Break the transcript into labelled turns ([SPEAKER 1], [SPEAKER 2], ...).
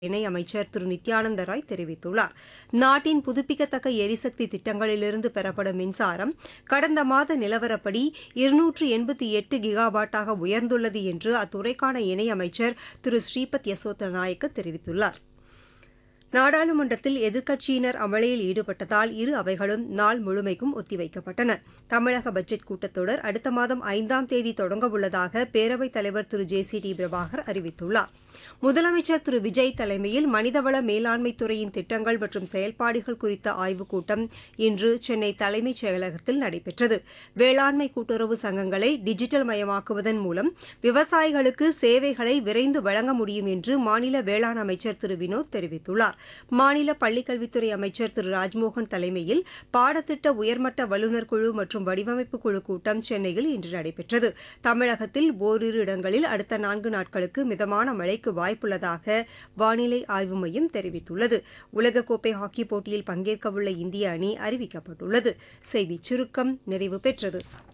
[SPEAKER 1] இணையமைச்சர் திரு நித்யானந்த ராய் தெரிவித்துள்ளார் நாட்டின் புதுப்பிக்கத்தக்க எரிசக்தி திட்டங்களிலிருந்து பெறப்படும் மின்சாரம் கடந்த மாத நிலவரப்படி இருநூற்று எண்பத்தி எட்டு கிகாவாட்டாக உயர்ந்துள்ளது என்று அத்துறைக்கான இணையமைச்சர் திரு ஸ்ரீபத் யசோத்த நாயக்க தெரிவித்துள்ளார் நாடாளுமன்றத்தில் எதிர்க்கட்சியினர் அமளியில் ஈடுபட்டதால் இரு அவைகளும் நாள் முழுமைக்கும் ஒத்திவைக்கப்பட்டன தமிழக பட்ஜெட் கூட்டத்தொடர் அடுத்த மாதம் ஐந்தாம் தேதி தொடங்கவுள்ளதாக பேரவைத் தலைவர் Thiru J C D Prabhakar அறிவித்துள்ளார் முதலமைச்சர் திரு விஜய் தலைமையில் மனிதவள மேலாண்மை துறையின் திட்டங்கள் மற்றும் செயல்பாடுகள் குறித்த ஆய்வுக் கூட்டம் இன்று சென்னை தலைமைச் செயலகத்தில் நடைபெற்றது வேளாண்மை கூட்டுறவு சங்கங்களை டிஜிட்டல் மயமாக்குவதன் மூலம் விவசாயிகளுக்கு சேவைகளை விரைந்து வழங்க முடியும் என்று மாநில வேளாண் அமைச்சர் திரு வினோத் தெரிவித்துள்ளார் மாநில பள்ளிக்கல்வித்துறை அமைச்சர் திரு ராஜ்மோகன் தலைமையில் பாடத்திட்ட உயர்மட்ட வல்லுநர் குழு மற்றும் வடிவமைப்பு குழு கூட்டம் சென்னையில் இன்று நடைபெற்றது தமிழகத்தில் ஓரிரு இடங்களில் அடுத்த நான்கு நாட்களுக்கு மிதமான மழைக்கு வாய்ப்புள்ளதாக வானிலை ஆய்வு மையம் தெரிவித்துள்ளது உலகக்கோப்பை ஹாக்கி போட்டியில் பங்கேற்கவுள்ள இந்திய அணி அறிவிக்கப்பட்டுள்ளது செய்திச் சுருக்கம் நிறைவு பெற்றது